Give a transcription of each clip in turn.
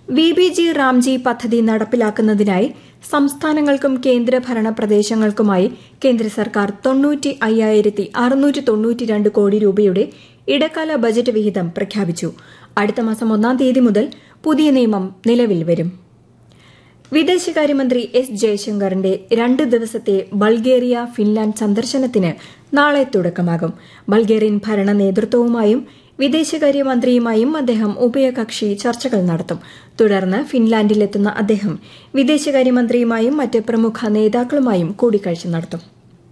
V B G Ramji പദ്ധതി നടപ്പിലാക്കുന്നതിനായി സംസ്ഥാനങ്ങൾക്കും കേന്ദ്രഭരണ പ്രദേശങ്ങൾക്കുമായി കേന്ദ്ര സർക്കാർ തൊണ്ണൂറ്റി അയ്യായിരത്തി അറുന്നൂറ്റി തൊണ്ണൂറ്റിരണ്ട് കോടി രൂപയുടെ ഇടക്കാല ബജറ്റ് വിഹിതം പ്രഖ്യാപിച്ചു അടുത്ത മാസം ഒന്നാം തീയതി മുതൽ പുതിയ നിയമം നിലവിൽ വരും വിദേശകാര്യമന്ത്രി എസ് ജയശങ്കറിന്റെ രണ്ട് ദിവസത്തെ ബൾഗേറിയ ഫിൻലാൻഡ് സന്ദർശനത്തിന് നാളെ തുടക്കമാകും ബൾഗേറിയൻ ഭരണ നേതൃത്വവുമായും വിദേശകാര്യമന്ത്രിയുമായും അദ്ദേഹം ഉഭയകക്ഷി ചർച്ചകൾ നടത്തും തുടർന്ന് ഫിൻലാൻഡിലെത്തുന്ന അദ്ദേഹം വിദേശകാര്യമന്ത്രിയുമായും മറ്റ് പ്രമുഖ നേതാക്കളുമായും കൂടിക്കാഴ്ച നടത്തും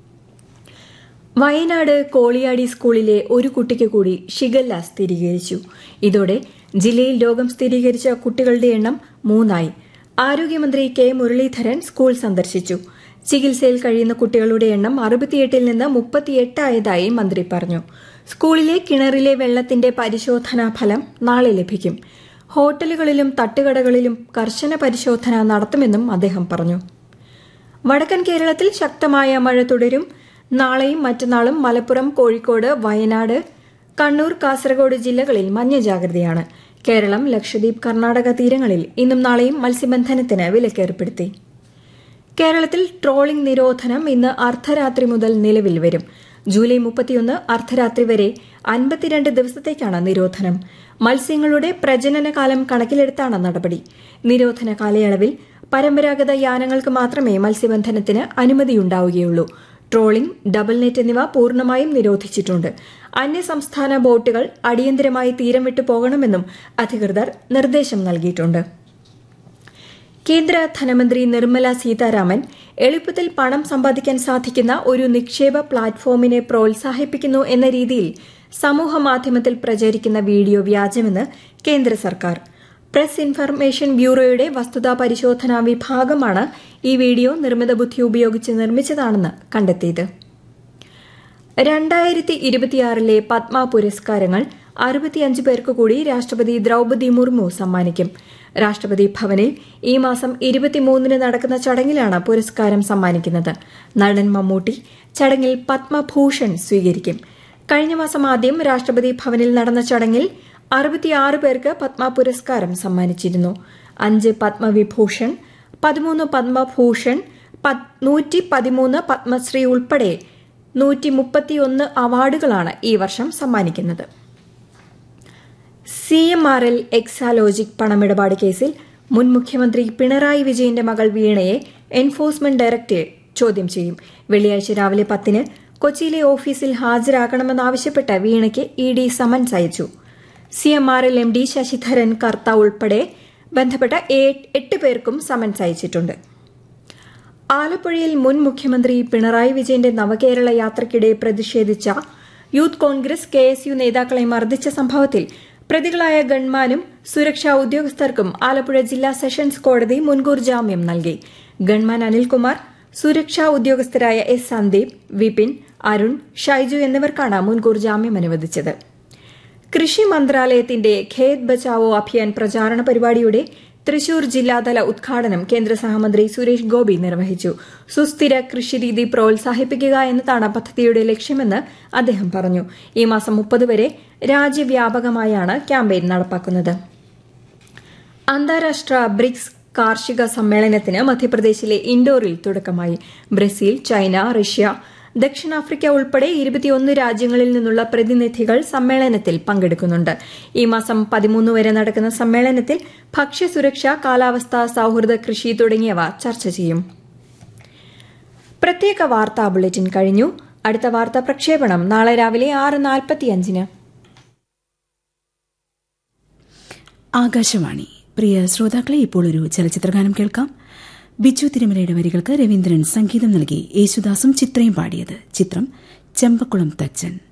വയനാട് കോളിയാടി സ്കൂളിലെ ഒരു കുട്ടിക്ക് കൂടി ഷിഗല്ല സ്ഥിരീകരിച്ചു ഇതോടെ ജില്ലയിൽ രോഗം സ്ഥിരീകരിച്ച കുട്ടികളുടെ എണ്ണം മൂന്നായി ആരോഗ്യമന്ത്രി കെ മുരളീധരൻ സ്കൂൾ സന്ദർശിച്ചു ചികിത്സയിൽ കഴിയുന്ന കുട്ടികളുടെ എണ്ണം അറുപത്തിയെട്ടിൽ നിന്ന് മുപ്പത്തിയെട്ടായതായി മന്ത്രി പറഞ്ഞു സ്കൂളിലെ കിണറിലെ വെള്ളത്തിന്റെ പരിശോധനാ ഫലം നാളെ ലഭിക്കും ഹോട്ടലുകളിലും തട്ടുകടകളിലും കർശന പരിശോധന നടത്തുമെന്നും അദ്ദേഹം പറഞ്ഞു വടക്കൻ കേരളത്തിൽ ശക്തമായ മഴ തുടരും നാളെയും മറ്റന്നാളും മലപ്പുറം കോഴിക്കോട് വയനാട് കണ്ണൂർ കാസർഗോഡ് ജില്ലകളിൽ മഞ്ഞ ജാഗ്രതയാണ് കേരളം ലക്ഷദ്വീപ് കർണാടക തീരങ്ങളിൽ ഇന്നും നാളെയും മത്സ്യബന്ധനത്തിന് വിലക്കേർപ്പെടുത്തി കേരളത്തിൽ ട്രോളിംഗ് നിരോധനം ഇന്ന് അർദ്ധരാത്രി മുതൽ നിലവിൽ വരും ജൂലൈ മുപ്പത്തിയൊന്ന് അർദ്ധരാത്രി വരെ അൻപത്തിരണ്ട് ദിവസത്തേക്കാണ് നിരോധനം മത്സ്യങ്ങളുടെ പ്രജനനകാലം കണക്കിലെടുത്താണ് നടപടി നിരോധന കാലയളവിൽ പരമ്പരാഗത യാനങ്ങൾക്ക് മാത്രമേ മത്സ്യബന്ധനത്തിന് അനുമതിയുണ്ടാവുകയുള്ളൂ ട്രോളിംഗ് ഡബിൾ നെറ്റ് എന്നിവ പൂർണ്ണമായും നിരോധിച്ചിട്ടുണ്ട് അന്യസംസ്ഥാന ബോട്ടുകൾ അടിയന്തരമായി തീരം വിട്ടു പോകണമെന്നും അധികൃതർ നിർദ്ദേശം നൽകിയിട്ടുണ്ട് കേന്ദ്ര ധനമന്ത്രി നിർമ്മല സീതാരാമൻ എളുപ്പത്തിൽ പണം സമ്പാദിക്കാൻ സാധിക്കുന്ന ഒരു നിക്ഷേപ പ്ലാറ്റ്ഫോമിനെ പ്രോത്സാഹിപ്പിക്കുന്നു എന്ന രീതിയിൽ സമൂഹമാധ്യമത്തിൽ പ്രചരിക്കുന്ന വീഡിയോ വ്യാജമെന്ന് കേന്ദ്ര സർക്കാർ പ്രസ് ഇൻഫർമേഷൻ ബ്യൂറോയുടെ വസ്തുതാ പരിശോധനാ വിഭാഗമാണ് ഈ വീഡിയോ നിർമ്മിത ബുദ്ധി ഉപയോഗിച്ച് നിർമ്മിച്ചതാണെന്ന് കണ്ടെത്തിയത് രണ്ടായിരത്തി ഇരുപത്തിയാറിലെ പത്മ പുരസ്കാരങ്ങൾ അറുപത്തിയഞ്ച് പേർക്ക് കൂടി രാഷ്ട്രപതി ദ്രൌപതി മുർമു സമ്മാനിക്കും രാഷ്ട്രപതി ഭവനിൽ ഈ മാസം ഇരുപത്തിമൂന്നിന് നടക്കുന്ന ചടങ്ങിലാണ് പുരസ്കാരം സമ്മാനിക്കുന്നത് നടൻ മമ്മൂട്ടി ചടങ്ങിൽ പത്മഭൂഷൺ സ്വീകരിക്കും കഴിഞ്ഞ മാസം ആദ്യം രാഷ്ട്രപതി ഭവനിൽ നടന്ന ചടങ്ങിൽ അറുപത്തിയാറ് പേർക്ക് പത്മ പുരസ്കാരം സമ്മാനിച്ചിരുന്നു അഞ്ച് പത്മവിഭൂഷൺ പതിമൂന്ന് പത്മഭൂഷൺ നൂറ്റി പതിമൂന്ന് പത്മശ്രീ ഉൾപ്പെടെ നൂറ്റി മുപ്പത്തിയൊന്ന് അവാർഡുകളാണ് ഈ വർഷം സമ്മാനിക്കുന്നത് C M R L Exalogic പണമിടപാട് കേസിൽ മുൻ മുഖ്യമന്ത്രി പിണറായി വിജയന്റെ മകൾ വീണയെ എൻഫോഴ്സ്മെന്റ് ഡയറക്ടറേറ്റ് ചോദ്യം ചെയ്യും വെള്ളിയാഴ്ച രാവിലെ പത്തിന് കൊച്ചിയിലെ ഓഫീസിൽ ഹാജരാകണമെന്നാവശ്യപ്പെട്ട് വീണയ്ക്ക് ഇ ഡി സമൻസ് അയച്ചു C M R L M D Sasidharan Kartha ഉൾപ്പെടെ ബന്ധപ്പെട്ട എട്ട് പേർക്കും സമൻസ് അയച്ചിട്ടുണ്ട് ആലപ്പുഴയിൽ മുൻ മുഖ്യമന്ത്രി പിണറായി വിജയന്റെ നവകേരള യാത്രയ്ക്കിടെ പ്രതിഷേധിച്ച youth congress K S U നേതാക്കളെ മർദ്ദിച്ച സംഭവത്തിൽ പ്രതികളായ ഗൺമാനും സുരക്ഷാ ഉദ്യോഗസ്ഥർക്കും ആലപ്പുഴ ജില്ലാ സെഷൻസ് കോടതി മുൻകൂർ ജാമ്യം നൽകി ഗൺമാൻ അനിൽകുമാർ സുരക്ഷാ ഉദ്യോഗസ്ഥരായ എസ് സന്ദീപ് വിപിൻ അരുൺ ഷൈജു എന്നിവർക്കാണ് മുൻകൂർ ജാമ്യം അനുവദിച്ചത് കൃഷി മന്ത്രാലയത്തിന്റെ ഖേത് ബച്ചാവോ അഭിയാൻ പ്രചാരണ പരിപാടിയുടെ തൃശൂർ ജില്ലാതല ഉദ്ഘാടനം കേന്ദ്ര സഹമന്ത്രി സുരേഷ് ഗോപി നിർവഹിച്ചു സുസ്ഥിര കൃഷിരീതി പ്രോത്സാഹിപ്പിക്കുക എന്നതാണ് പദ്ധതിയുടെ ലക്ഷ്യമെന്ന് അദ്ദേഹം പറഞ്ഞു ഈ മാസം മുപ്പത് വരെ രാജ്യവ്യാപകമായാണ് ക്യാമ്പയിൻ നടപ്പാക്കുന്നത് അന്താരാഷ്ട്ര ബ്രിക്സ് കാർഷിക സമ്മേളനത്തിന് മധ്യപ്രദേശിലെ ഇൻഡോറിൽ തുടക്കമായി ബ്രസീൽ ചൈന റഷ്യ ദക്ഷിണാഫ്രിക്ക ഉൾപ്പെടെ ഇരുപത്തിയൊന്ന് രാജ്യങ്ങളിൽ നിന്നുള്ള പ്രതിനിധികൾ സമ്മേളനത്തിൽ പങ്കെടുക്കുന്നുണ്ട് ഈ മാസം പതിമൂന്ന് വരെ നടക്കുന്ന സമ്മേളനത്തിൽ ഭക്ഷ്യസുരക്ഷ കാലാവസ്ഥ സൌഹൃദ കൃഷി തുടങ്ങിയവ ചർച്ച ചെയ്യും പ്രത്യേക വാർത്താ ബുള്ളറ്റിൻ കഴിഞ്ഞു അടുത്ത വാർത്താ പ്രക്ഷേപണം നാളെ രാവിലെ ആറ് നാൽപ്പത്തിയഞ്ചിന് ആകാശവാണി പ്രിയ ശ്രോതാക്കളെ ഇപ്പോൾ ഒരു ചലച്ചിത്രഗാനം കേൾക്കാം ബിജു തിരുമലയുടെ വരികൾക്ക് രവീന്ദ്രൻ സംഗീതം നൽകി യേശുദാസും ചിത്രയും പാടിയത് ചിത്രം ചെമ്പക്കുളം തച്ചൻ